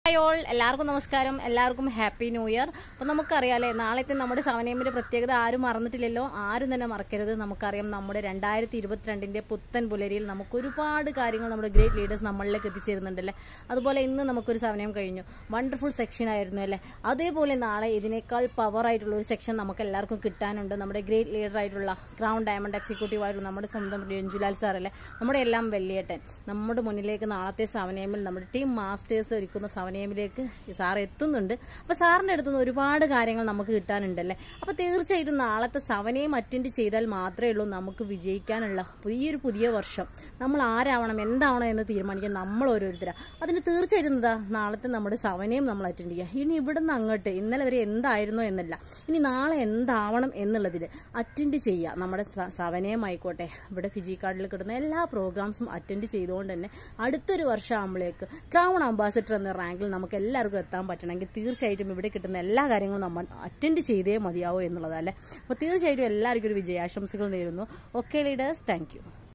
hi all എല്ലാവർക്കും നമസ്കാരം എല്ലാവർക്കും ഹാപ്പി ന്യൂ ഇയർ അപ്പം നമുക്കറിയാലേ നാളത്തെ നമ്മുടെ സവനേമിന്റെ പ്രത്യേകത ആരും മറന്നിട്ടില്ലല്ലോ ആരും തന്നെ മറക്കരുത് നമുക്കറിയാം നമ്മുടെ രണ്ടായിരത്തി ഇരുപത്തിരണ്ടിന്റെ പുത്തൻ പുലരിയിൽ നമുക്ക് ഒരുപാട് കാര്യങ്ങൾ നമ്മുടെ ഗ്രേറ്റ് ലീഡേഴ്സ് നമ്മളിലേക്ക് എത്തിച്ചേരുന്നുണ്ടല്ലേ അതുപോലെ ഇന്ന് നമുക്കൊരു സമയം കഴിഞ്ഞു വണ്ടർഫുൾ സെക്ഷൻ ആയിരുന്നു അല്ലേ അതേപോലെ നാളെ ഇതിനേക്കാൾ പവർ ആയിട്ടുള്ള ഒരു സെക്ഷൻ നമുക്ക് എല്ലാവർക്കും കിട്ടാനുണ്ട് നമ്മുടെ ഗ്രേറ്റ് ലീഡർ ആയിട്ടുള്ള ക്രൗൺ ഡയമണ്ട് എക്സിക്യൂട്ടീവ് ആയിട്ടുള്ള നമ്മുടെ സ്വന്തം രഞ്ജുലാൽ സാർ അല്ലേ നമ്മുടെ എല്ലാം വെള്ളിയേട്ടൻ നമ്മുടെ മുന്നിലേക്ക് നാളത്തെ സവനേമിൽ നമ്മുടെ ടീം മാസ്റ്റേഴ്സ് ഒരുക്കുന്ന സവനേമിലേക്ക് സാർ എത്തുന്നുണ്ട് അപ്പൊ സാറിന്റെ അടുത്തുനിന്ന് ഒരുപാട് കാര്യങ്ങൾ നമുക്ക് കിട്ടാനുണ്ടല്ലേ അപ്പൊ തീർച്ചയായിട്ടും നാളത്തെ സവനയും അറ്റൻഡ് ചെയ്താൽ മാത്രമേ ഉള്ളൂ നമുക്ക് വിജയിക്കാനുള്ള ഈ ഒരു പുതിയ വർഷം നമ്മൾ ആരാവണം എന്താവണം എന്ന് തീരുമാനിക്കാൻ നമ്മൾ ഓരോരുത്തരാ അതിന് തീർച്ചയായിട്ടും എന്താ നാളത്തെ നമ്മുടെ സവനയും നമ്മൾ അറ്റൻഡ് ചെയ്യുക ഇനി ഇവിടുന്ന് അങ്ങോട്ട് ഇന്നലെ വരെ എന്തായിരുന്നോ എന്നല്ല ഇനി നാളെ എന്താവണം എന്നുള്ളതിൽ അറ്റൻഡ് ചെയ്യുക നമ്മുടെ സ- സവനയം ആയിക്കോട്ടെ ഇവിടെ ഫിജി കാർഡിൽ കിട്ടുന്ന എല്ലാ പ്രോഗ്രാംസും അറ്റൻഡ് ചെയ്തുകൊണ്ട് തന്നെ അടുത്തൊരു വർഷം ആകുമ്പോഴേക്ക് ക്രൗൺ അംബാസഡർ എന്ന റാങ്കിൽ നമുക്ക് എല്ലാവർക്കും എത്താൻ പറ്റണമെങ്കിൽ തീർച്ചയായിട്ടും ഇവിടെ കിട്ടുന്ന എല്ലാ കാര്യങ്ങളും നമ്മൾ അറ്റൻഡ് ചെയ്തേ മതിയാവൂ എന്നുള്ളതല്ലേ അപ്പോൾ തീർച്ചയായിട്ടും എല്ലാവർക്കും ഒരു വിജയാശംസകൾ നേരുന്നു ഓക്കെ ലീഡേഴ്സ് താങ്ക്